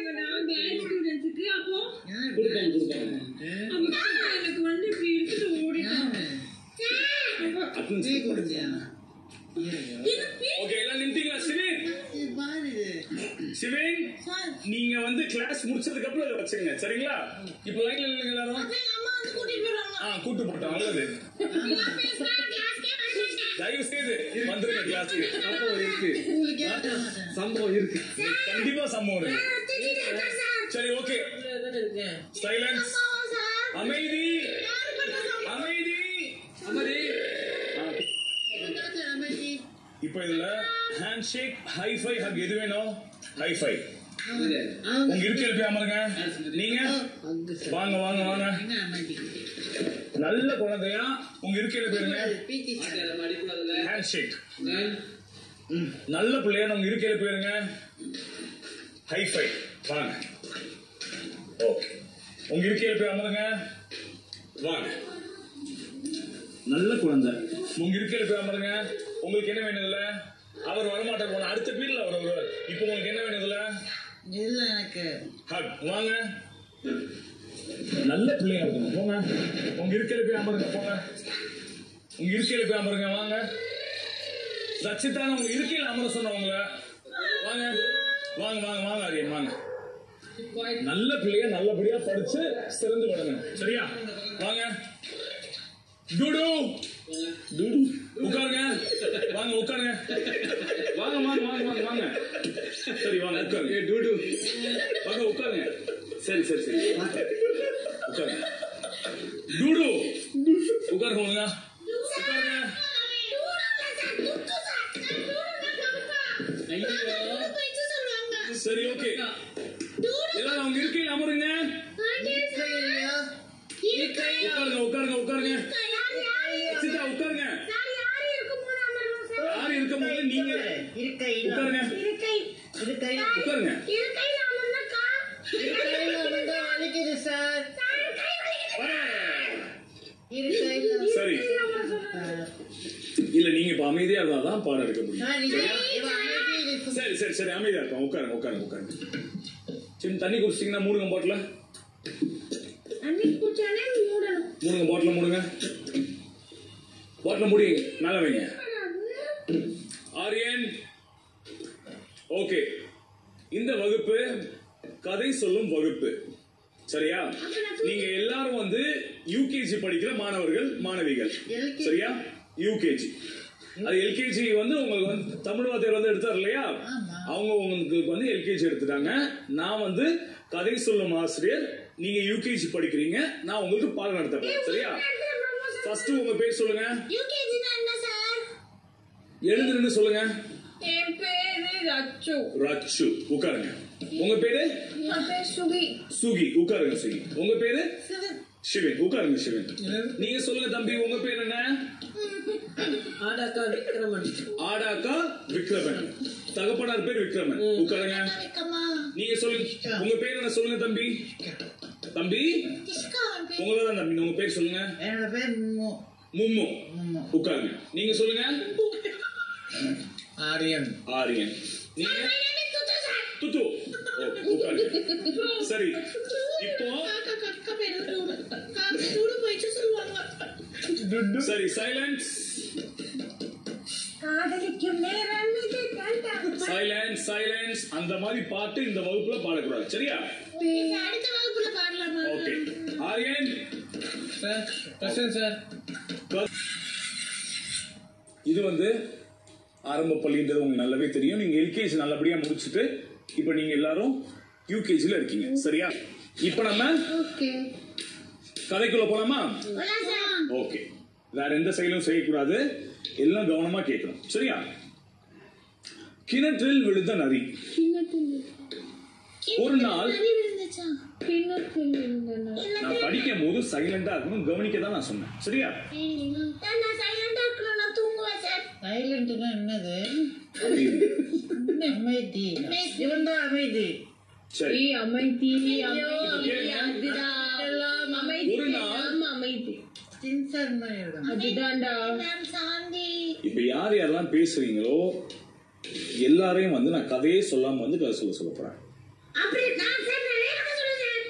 கொடுப்பாங்கன்னா bank ஸ்டூடெண்ட்ஸுக்கு அப்போ கொடுப்பாங்க கொடுப்பாங்க அப்போ எனக்கு வந்து இப்படி எடுத்துட்டு ஓடிட்டாங்க அட்டன்ஸ் ஓகே எல்லாம் நின்றுட்டீங்களா சிவின் சிவின் நீங்க வந்து கிளாஸ் முடிச்சதுக்கு அப்புறம் இதை வச்சுங்க சரிங்களா இப்போ லைன்ல இல்லைங்க எல்லாரும் ஆ கூட்டு போட்டோம் நல்லது தயவு செய்து வந்துருங்க கிளாஸுக்கு சம்பவம் இருக்கு சம்பவம் இருக்கு கண்டிப்பா சம்பவம் இருக்கு சரி ஓகே சைலன்ஸ் அமைதி அமைதி அமைதி ஆ, இப்போ இதுல hand shake high five hug எது வேணும் ஹை ஃபை உங்க இருக்கையில போய் அமருங்க நீங்க வாங்க வாங்க வாங்க நல்ல குழந்தையா உங்க இருக்கையில போயிருங்க ஹேண்ட் ஷேக் நல்ல பிள்ளையா உங்க இருக்கையில போயிருங்க ஹை ஃபை வாங்க ஓகே உங்க இருக்கையில போய் அமருங்க வாங்க நல்ல குழந்தை உங்க இருக்கையில போய் அமருங்க உங்களுக்கு என்ன வேணும் இதுல அவர் வரமாட்டார் போன அடுத்த பீரியட்ல அவர் வருவார் இப்போ உங்களுக்கு என்ன வேணும் இதுல இல்ல எனக்கு ஹக் வாங்க நல்ல பிள்ளையா இருக்கணும் போங்க உங்க இருக்கையில போய் அமருங்க போங்க உங்க இருக்கையில போய் அமருங்க வாங்க ரச்சிதான உங்க இருக்கையில அமர சொன்னவங்கள வாங்க வாங்க வாங்க வாங்க ஆரியன் வாங்க நல்ல பிள்ளைய நல்லபடியா படிச்சு சிறந்து விடுங்க சரியா வாங்க டூடு டூடு உட்காருங்க வாங்க உட்காருங்க வாங்க வாங்க வாங்க வாங்க வாங்க சரி வாங்க உட்காருங்க டூடு வாங்க உட்காருங்க சரி சரி சரி உட்காருங்க டூடு உட்காருங்க ஒழுங்கா உட்காருங்க சரி ஓகே எல்லாரும் அவங்க இருக்கையில் அமருங்க உட்காருங்க உட்காருங்க உட்காருங்க சீதா உட்காருங்க யார் இருக்க முடியல நீங்க இருக்கை உட்காருங்க இருக்கை உட்காருங்க இருக்கையில வந்து வலிக்குது சார் இருக்கையில சரி இல்ல நீங்க இப்ப அமைதியா இருந்தாதான் பாடம் எடுக்க முடியும் சார் இது இது அமைதி இது சரி சரி சரி அமைதியா இருப்போம் உட்காருங்க உட்காருங்க உட்காருங்க சின்ன தண்ணி குடிச்சிங்கன்னா மூடுங்க பாட்டில அன்னைக்கு குடிச்சானே மூடணும் மூடுங்க பாட்டில மூடுங்க பாட்டில மூடி மேல வைங்க ஆரியன் ஓகே இந்த வகுப்பு கதை சொல்லும் வகுப்பு சரியா நீங்க எல்லாரும் வந்து யூகேஜி படிக்கிற மாணவர்கள் மாணவிகள் LKG. சரியா யூகேஜி அது எல்கேஜி வந்து உங்களுக்கு வந்து தமிழ் வாத்தியார் வந்து எடுத்தார் இல்லையா ஆமா. அவங்க உங்களுக்கு வந்து எல்கேஜி எடுத்துட்டாங்க நான் வந்து கதை சொல்லும் ஆசிரியர் நீங்க யூகேஜி படிக்கிறீங்க நான் உங்களுக்கு பாடம் நடத்த போறேன் சரியா ஃபர்ஸ்ட் உங்க பேர் சொல்லுங்க எழுந்து நின்னு சொல்லுங்க என் பேரு ரச்சு ரச்சு உட்காருங்க உங்க பேரு என் பேர் சுகி சுகி உட்காருங்க சுகி உங்க பேரு சிவன் உட்காருங்க சிவன் நீங்க சொல்லுங்க தம்பி உங்க பேர் என்ன ஆடாக்கா விக்ரமன் ஆடாக்கா விக்ரமன் தகப்பனார் பேர் விக்ரமன் உட்காருங்க நீங்க சொல்லுங்க உங்க பேர் என்ன சொல்லுங்க தம்பி தம்பி உங்களதான் தம்பி உங்க பேர் சொல்லுங்க என்னோட பேர் மு- மும்மு மும்மு. உட்காருங்க நீங்க சொல்லுங்க ஆரியன் ஆரியன் நீங்க துத்து ஓ, உட்காருங்க சரி இப்போ சரி சைலன்ஸ் காதலிக்கும் நேரம் இது கண்டா சைலன்ஸ் சைலன்ஸ் அந்த மாதிரி பாட்டு இந்த வகுப்புல பாடக்கூடாது சரியா okay Aryan sir present sir இது வந்து ஆரம்ப பள்ளின்றது உங்களுக்கு நல்லாவே தெரியும் நீங்க எல்கேஜி நல்லபடியா முடிச்சுட்டு இப்போ நீங்க எல்லாரும் யூகேஜில இருக்கீங்க சரியா இப்போ நம்ம ஓகே கதைக்குள்ள போலாமா ஓகே வேற எந்த செயலும் செய்யக்கூடாது எல்லாம் கவனமா கேட்கணும் சரியா கிணற்றில் விழுந்த நரி ஒரு நாள் கிணத்தில் இருந்தன நான் படிக்கும் போது சைலண்டா இருக்கணும் கவனிக்க தான் நான் சொன்னேன் சரியா சைலண்ட்னா என்னது அமைதி இவன் தான் அமைதி சரி ஏய், அமைதி அமைதி அதுதான் அமைதி ஒரு நாள் ஆமா, அமைதி சின்சர் மாதிரி இருக்கும் அதுதான்டா இப்ப யார் யாரெல்லாம் பேசுறீங்களோ எல்லாரையும் வந்து நான் கதையே சொல்லாம வந்து கதை சொல்ல சொல்ல போறேன்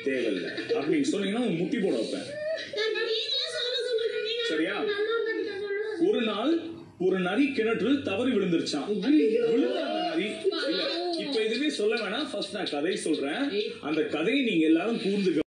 தேவையில்லை அப்படி நீங்க சொன்னீங்கன்னா உங்க முட்டி போட வைப்பேன் சரியா ஒரு நாள் ஒரு நரி கிணற்றில் தவறி விழுந்துருச்சான் விழுந்த அந்த நரி இல்ல இப்ப எதுவுமே சொல்ல வேணாம் ஃபர்ஸ்ட் நான் கதை சொல்றேன் அந்த கதையை நீங்க எல்லாரும் கூர்ந்து